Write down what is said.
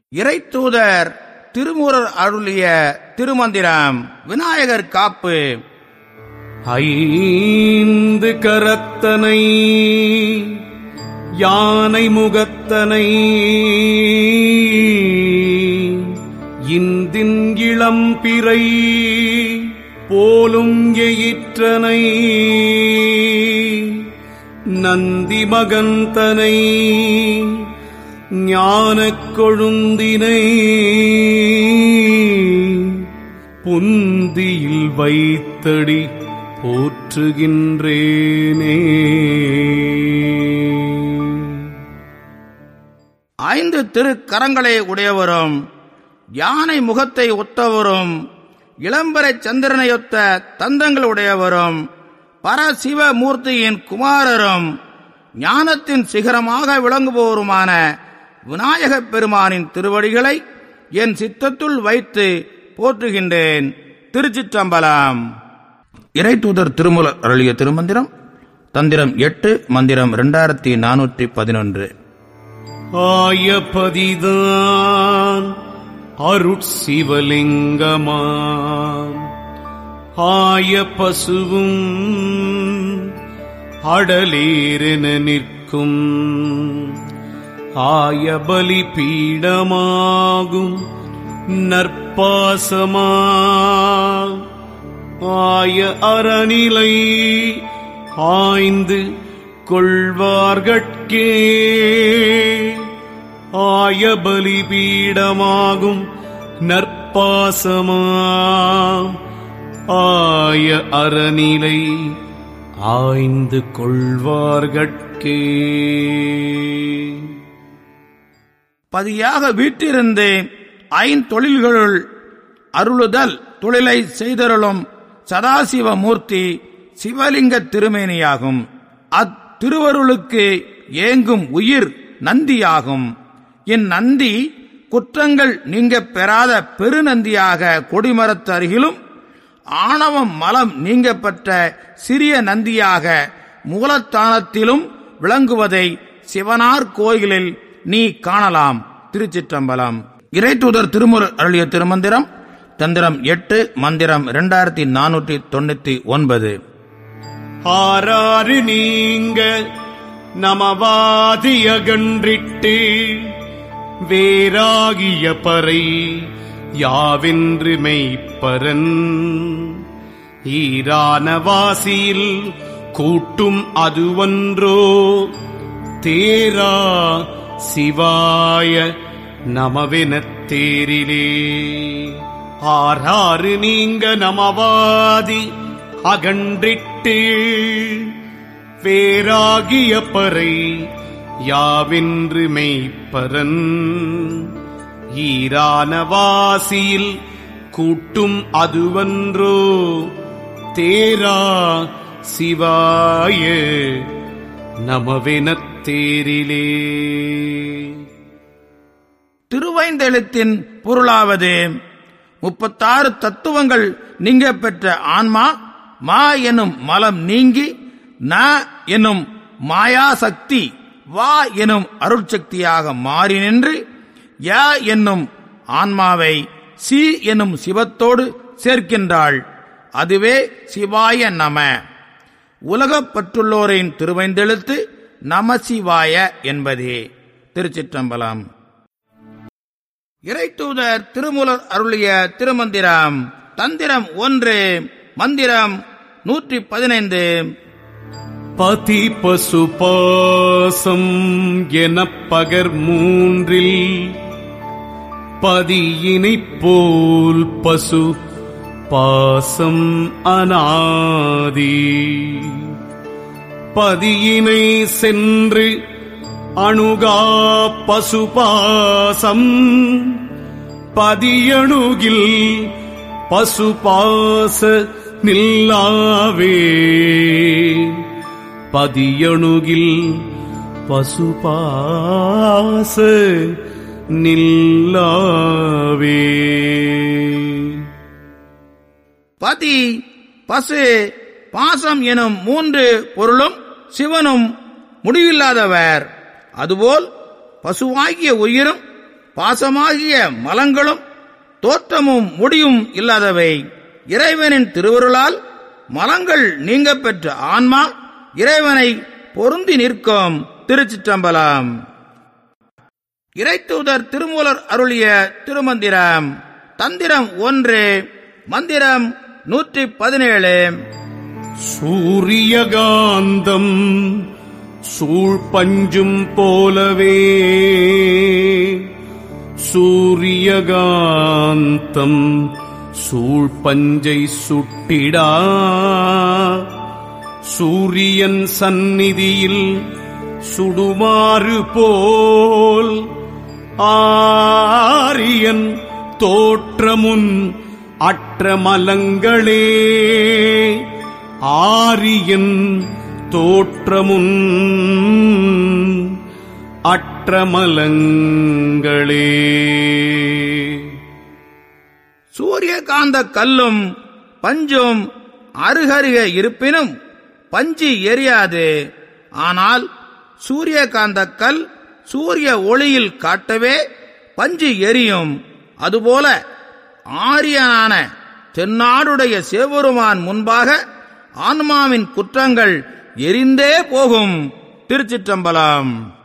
இறைத்தூதர் திருமுறர் அருளிய திருமந்திரம் விநாயகர் காப்பு ஐந்து கரத்தனை யானை முகத்தனை இந்தின் இளம்பிறை போலும் எயிற்றனை நந்தி மகந்தனை ஞானக் கொழுந்தினை புந்தியில் வைத்தடி போற்றுகின்றேனே ஐந்து திருக்கரங்களை உடையவரும் யானை முகத்தை ஒத்தவரும் இளம்பரை சந்திரனையொத்த தந்தங்கள் உடையவரும் பரசிவமூர்த்தியின் குமாரரும் ஞானத்தின் சிகரமாக விளங்குபவருமான விநாயகப் பெருமானின் திருவடிகளை என் சித்தத்துள் வைத்து போற்றுகின்றேன் திருச்சிற்றம்பலம் இறைத்தூதர் திருமுலர் அருளிய திருமந்திரம் தந்திரம் எட்டு மந்திரம் இரண்டாயிரத்தி நானூற்றி பதினொன்று ஆயபதிதான் அருட்சிவலிங்கமாம் ஆய பசுவும் அடலேரென நிற்கும் ஆய பலி பீடமாகும் நற்பாசமா ஆய அறநிலை ஆய்ந்து கொள்வார்கட்கே ஆய பலிபீடமாகும் நற்பாசமா ஆய அறநிலை ஆய்ந்து கொள்வார்கட்கே பதியாக வீட்டிருந்து ஐந்தொழில்களுள் அருளுதல் தொழிலை செய்தருளும் சதாசிவ மூர்த்தி சிவலிங்க திருமேனியாகும் அத்திருவருளுக்கு ஏங்கும் உயிர் நந்தியாகும் இந்நந்தி குற்றங்கள் நீங்க பெறாத பெருநந்தியாக கொடிமரத்து அருகிலும் ஆணவம் மலம் நீங்க பெற்ற சிறிய நந்தியாக மூலத்தானத்திலும் விளங்குவதை சிவனார் கோயிலில் நீ காணலாம் திருச்சிற்றம்பலம் இறைத்தூதர் திருமுரு அருளிய திருமந்திரம் தந்திரம் எட்டு மந்திரம் இரண்டாயிரத்தி நானூற்றி தொண்ணூத்தி ஒன்பது ஆறாறு நீங்க நமவாதியகன்றிட்டு வேறாகிய பறை யாவென்று மெய்ப்பரன் ஈரான வாசியில் கூட்டும் அதுவன்றோ தேரா சிவாய நமவெனத் தேரிலே ஆறாறு நீங்க நமவாதி அகன்றிட்டு வேறாகிய பறை யாவென்று மெய்ப்பரன் ஈரான வாசியில் கூட்டும் அதுவன்றோ தேரா சிவாய நமவெனத் தேரிலே திருவைந்தெழுத்தின் பொருளாவது முப்பத்தாறு தத்துவங்கள் நீங்க பெற்ற ஆன்மா மா எனும் மலம் நீங்கி ந எனும் மாயாசக்தி வா எனும் அருட்சக்தியாக மாறி நின்று ய என்னும் ஆன்மாவை சி எனும் சிவத்தோடு சேர்க்கின்றாள் அதுவே சிவாய நம உலகப் பற்றுள்ளோரின் திருவைந்தெழுத்து நமசிவாய என்பதே திருச்சிற்றம்பலம் இறைத்தூதர் திருமுலர் அருளிய திருமந்திரம் தந்திரம் ஒன்று மந்திரம் நூற்றி பதினைந்து பதி பசுபாசம் எனப் பகர் மூன்றில் பதியினைப் போல் பசு பாசம் அனாதி பதியினை சென்று அணுகா பசுபாசம் பதியணுகில் பசுபாச நில்லாவே பதியணுகில் பசுபாச நில்லாவே பதி பசு பாசம் எனும் மூன்று பொருளும் சிவனும் முடிவில்லாதவர் அதுபோல் பசுவாகிய உயிரும் பாசமாகிய மலங்களும் தோற்றமும் முடியும் இல்லாதவை இறைவனின் திருவருளால் மலங்கள் நீங்க பெற்ற ஆன்மா இறைவனை பொருந்தி நிற்கும் திருச்சிற்றம்பலம் இறைத்தூதர் திருமூலர் அருளிய திருமந்திரம் தந்திரம் ஒன்று மந்திரம் நூற்றி பதினேழு சூரியகாந்தம் சூழ்பஞ்சும் போலவே சூரியகாந்தம் சூழ்பஞ்சை சுட்டிடா சூரியன் சந்நிதியில் சுடுமாறு போல் ஆரியன் தோற்றமுன் அற்ற மலங்களே ஆரியன் தோற்றமுன் அற்ற மலங்களே சூரியகாந்த கல்லும் பஞ்சும் அருகருக இருப்பினும் பஞ்சு எரியாது ஆனால் சூரியகாந்த கல் சூரிய ஒளியில் காட்டவே பஞ்சு எரியும் அதுபோல ஆரியனான தென்னாடுடைய சிவபெருமான் முன்பாக ஆன்மாவின் குற்றங்கள் எரிந்தே போகும் திருச்சிற்றம்பலம்